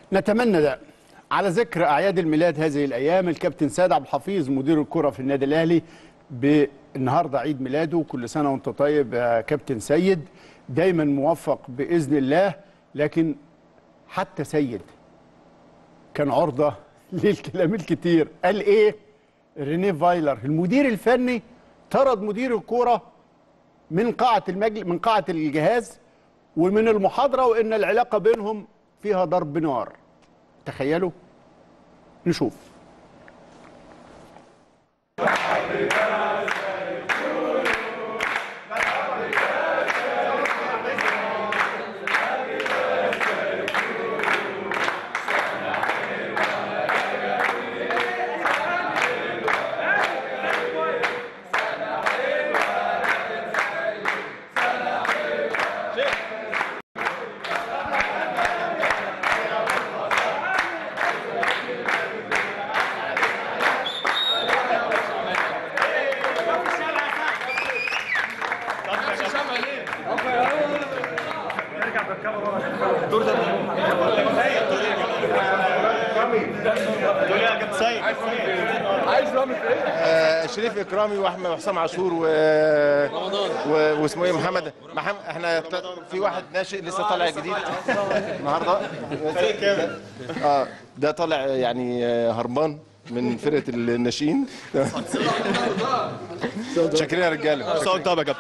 نتمنى ده على ذكر اعياد الميلاد هذه الايام الكابتن سيد عبد الحفيظ مدير الكره في النادي الاهلي النهارده عيد ميلاده كل سنه وانت طيب يا كابتن سيد دايما موفق باذن الله لكن حتى سيد كان عرضه للكلام الكتير قال ايه رينيه فايلر المدير الفني طرد مدير الكوره من قاعه المجلس من قاعه الجهاز ومن المحاضره وان العلاقه بينهم فيها ضرب نار تخيلوا نشوف آه، شريف اكرامي واحمد وحسام عاشور و... و... واسمه ايه محمد محمد احنا ت... في واحد ناشئ لسه طالع جديد النهارده اه ده طالع يعني آه، هربان من فرقه الناشئين شاكرين يا رجاله صوت طب يا كابتن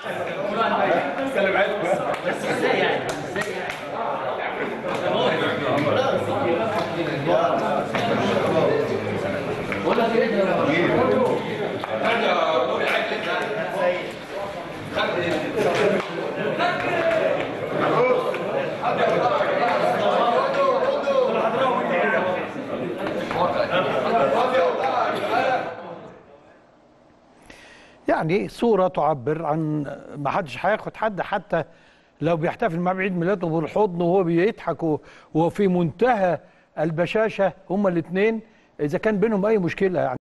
يعني صورة تعبر عن ما حدش هياخد حد حتى لو بيحتفل مع بعيد ميلاده بالحضن وهو بيضحك و- وفي منتهى البشاشة هما الاثنين إذا كان بينهم أي مشكلة يعني